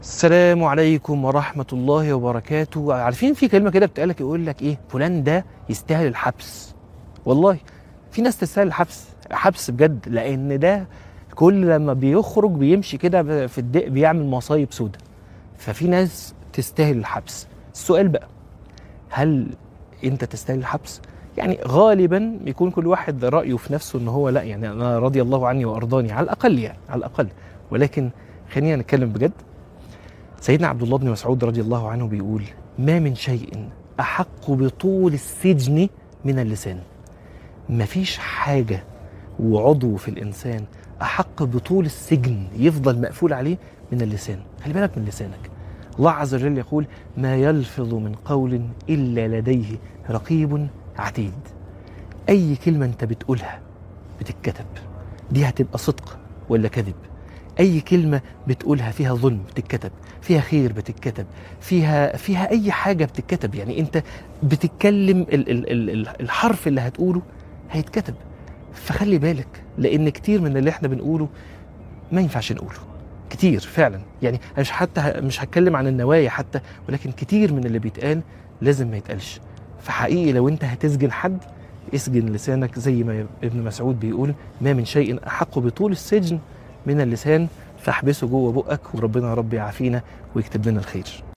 السلام عليكم ورحمة الله وبركاته عارفين في كلمة كده بتقالك يقول لك ايه فلان ده يستاهل الحبس والله في ناس تستاهل الحبس حبس بجد لان ده كل لما بيخرج بيمشي كده في الدق بيعمل مصايب سودة ففي ناس تستاهل الحبس السؤال بقى هل انت تستاهل الحبس يعني غالبا بيكون كل واحد رأيه في نفسه ان هو لا يعني انا رضي الله عني وارضاني على الاقل يعني على الاقل ولكن خلينا نتكلم بجد سيدنا عبد الله بن مسعود رضي الله عنه بيقول ما من شيء أحق بطول السجن من اللسان مفيش حاجة وعضو في الإنسان أحق بطول السجن يفضل مقفول عليه من اللسان خلي بالك من لسانك الله عز وجل يقول ما يلفظ من قول إلا لديه رقيب عتيد أي كلمة أنت بتقولها بتتكتب دي هتبقى صدق ولا كذب اي كلمه بتقولها فيها ظلم بتتكتب فيها خير بتتكتب فيها فيها اي حاجه بتتكتب يعني انت بتتكلم ال ال ال الحرف اللي هتقوله هيتكتب فخلي بالك لان كتير من اللي احنا بنقوله ما ينفعش نقوله كتير فعلا يعني انا مش حتى مش هتكلم عن النوايا حتى ولكن كتير من اللي بيتقال لازم ما يتقالش فحقيقي لو انت هتسجن حد اسجن لسانك زي ما ابن مسعود بيقول ما من شيء احق بطول السجن من اللسان فاحبسه جوه بقك وربنا يا رب يعافينا ويكتب لنا الخير